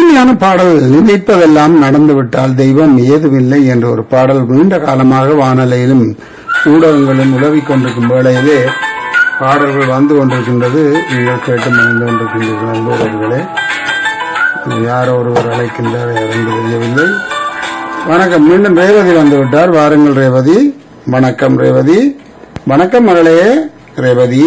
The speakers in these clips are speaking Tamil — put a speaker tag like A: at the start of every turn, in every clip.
A: இனிமையான பாடல் நினைப்பதெல்லாம் நடந்துவிட்டால் தெய்வம் ஏதுமில்லை என்ற ஒரு பாடல் நீண்ட காலமாக வானொலியிலும் ஊடகங்களும் உலவிக் கொண்டிருக்கும் வேளையிலே பாடல்கள் வந்து கொண்டிருக்கின்றது நீங்கள் கேட்டு மகிழ்ந்து கொண்டிருக்கின்றீர்கள் அன்புறவர்களே யாரோ ஒருவர் அழைக்கின்றார் என்று தெரியவில்லை வணக்கம் மீண்டும் ரேவதி வந்து விட்டார் வாருங்கள் ரேவதி வணக்கம் ரேவதி வணக்கம் மகளே ரேவதி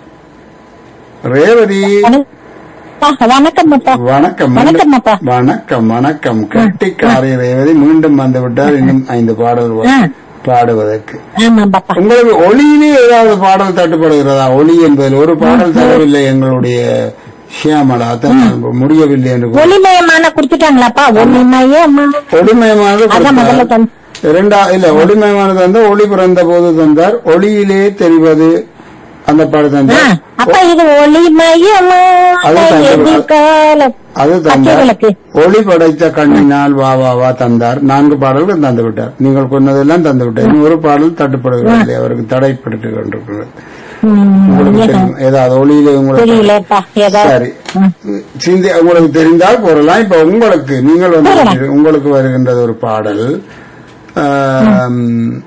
A: ரேவதி
B: வணக்கம் அப்பா
A: வணக்கம்
B: வணக்கம் அப்பா.
A: வணக்கம் வணக்கம் கட்டிக்காரி ரேவதி மீண்டும் வந்து விட்டார் இன்னும் ஐந்து பாடல்
B: ஆ.
A: பாடுவதற்கு
B: ஆமா பாப்பா
A: உங்களுக்கு ஒளியிலே ஏதாவது பாடல் தட்டுப்படுகிறதா ஒளி என்பதில் ஒரு பாடல் தரவில்லை எங்களுடைய ஷியாமலா அதான் முடியவில்லை என்று கூறி-
B: ஒளிமயமான குடுத்துட்டாங்களாப்பா ஒளிமயமா
A: ஒளிமயமானது
B: அதான் முதல்ல
A: கொடுத்தார்.
B: தந்து
A: இரண்டா இல்ல ஒளிமயமானது வந்து ஒளி பிறந்த போது தந்தார் ஒளியிலே தெரிவது அந்த பாடல்
B: ஆ,
A: தந்தார்
B: அப்பா இது ஒளிமயமா
A: அது தந்து-
B: எதிர்காலம்
A: அது தந்தார்
B: அச்சேவிளக்கு.
A: ஒளி படைத்த கண்ணினால் வா வா வா தந்தார் நான்கு பாடல்கள் தந்து விட்டார் நீங்கள் கொண்டதெல்லாம் தந்து விட்டார் இன்னும் ஒரு பாடல் தட்டுப்படுகிறது அவருக்கு தடைப்பட்டு கொண்டிருக்கிறது
B: ம்,
A: உங்களுக்கு தெரியும் ஏதாவது ஒளியிலே உங்களுக்கு
B: தெரியலப்பா ஏதாவது
A: சரி சிந்தி உங்களுக்கு தெரிந்தால் போறலாம் இப்ப உங்களுக்கு நீங்கள் வந்து உங்களுக்கு வருகின்றது ஒரு பாடல் ஆம்,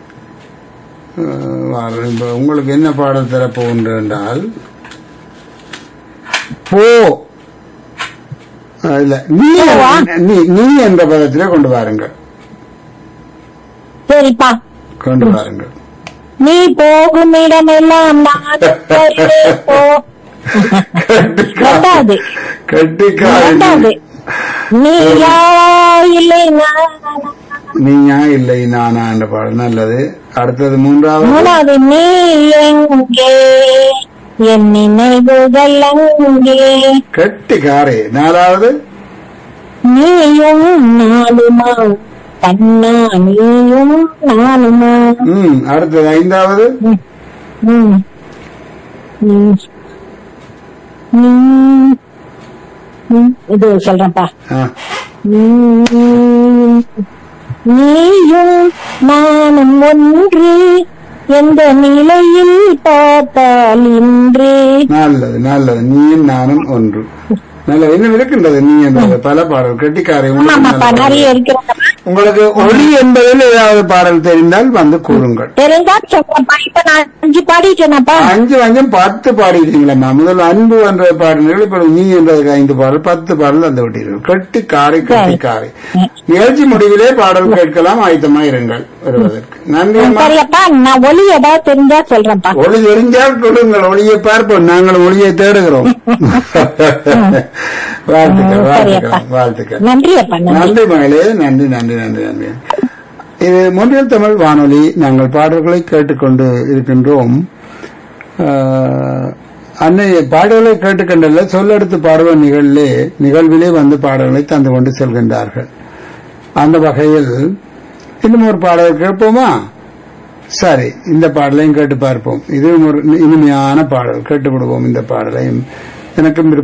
A: ஆஹ், வாரு, இப்ப உங்களுக்கு என்ன பாடல் தரப்போகின்ற என்றால் போ ஆஹ், இல்ல நீ
B: போவா?
A: நீ நீ என்ற பதத்திலே கொண்டு வாருங்கள்
B: சரிப்பா
A: கொண்டு வாருங்கள்
B: நீ போகும் இடமெல்லாம் நான் வருவேன் போ ரெண்டாவது
A: கட்டிக்காரி
B: ரெண்டாவது நீ யா இல்லை நான்
A: நீயா இல்லை நானா என்ற பாடல் நல்லது அடுத்தது மூன்றாவது
B: மூணாவது நீ எங்கே என் நினைவுகள் அங்கே
A: கட்டிக்காரே நாலாவது
B: நீயும் நானுமா கண்ணா நீயும் நானுமா
A: ம் அடுத்தது ஐந்தாவது
B: ம், ம். ம். ம். ம். இது சொல்றேன்ப்பா
A: ஆ,
B: ம். நீயும் நானும் ஒன்று எந்த நிலையில் பார்த்தால் இன்று
A: நல்லது நல்லது நீயும் நானும் ஒன்று நல்லது இன்னும் இருக்கின்றது நீ என்பது பல பாடல் கட்டிக்காரை உங்களுக்கு
B: ஆமாப்பா
A: நல்ல
B: நிறைய
A: பாடல்.
B: இருக்கிறாங்க
A: உங்களுக்கு ஒளி என்பதில் ஏதாவது பாடல் தெரிந்தால் வந்து கூறுங்கள்
B: தெரிஞ்சா சொல்றேன்ப்பா இப்ப நான் அஞ்சு பாடிட்டேனப்பா
A: அஞ்சு அஞ்சும் பத்து பாடிட்டீங்களா முதல்ல அன்பு என்ற பாடினீர்கள் இப்ப நீ என்றதுக்கு ஐந்து பாடல் பத்து பாடல் தந்து விட்டீர்கள் கட்டிக்காரை கட்டிக்காரை நிகழ்ச்சி முடிவிலே பாடல் கேட்கலாம் ஆயத்தமா இருங்கள் வருவதற்கு நன்றி அம்மா
B: சரியப்பா நான் ஒலி ஏதாவது தெரிஞ்சா சொல்றேன்ப்பா
A: ஒளி தெரிஞ்சால் கொடுங்கள் ஒளியை பார்ப்போம் நாங்கள் ஒளியை தேடுகிறோம் வாழ்த்துக்கள்
B: சரியப்பா.
A: வாழ்த்துக்கள் வாழ்த்துக்கள்
B: நன்றி அப்பா நன்றி
A: நன்றி மகளே நன்றி நன்றி நன்றி நன்றி இது மொன்றியல் தமிழ் வானொலி நாங்கள் பாடல்களை கேட்டுக்கொண்டு இருக்கின்றோம் ஆஹ், அன்னை பாடல்களை கேட்டுக்கொண்டல்ல சொல்லெடுத்து பாடுவ நிகழ்விலே நிகழ்விலே வந்து பாடல்களை தந்து கொண்டு செல்கின்றார்கள் அந்த வகையில் இன்னும் ஒரு பாடல் கேட்போமா சரி இந்த பாடலையும் கேட்டு பார்ப்போம் இது ஒரு இனிமையான பாடல் கேட்டு விடுவோம் இந்த பாடலையும் எனக்கும் விருப்பம்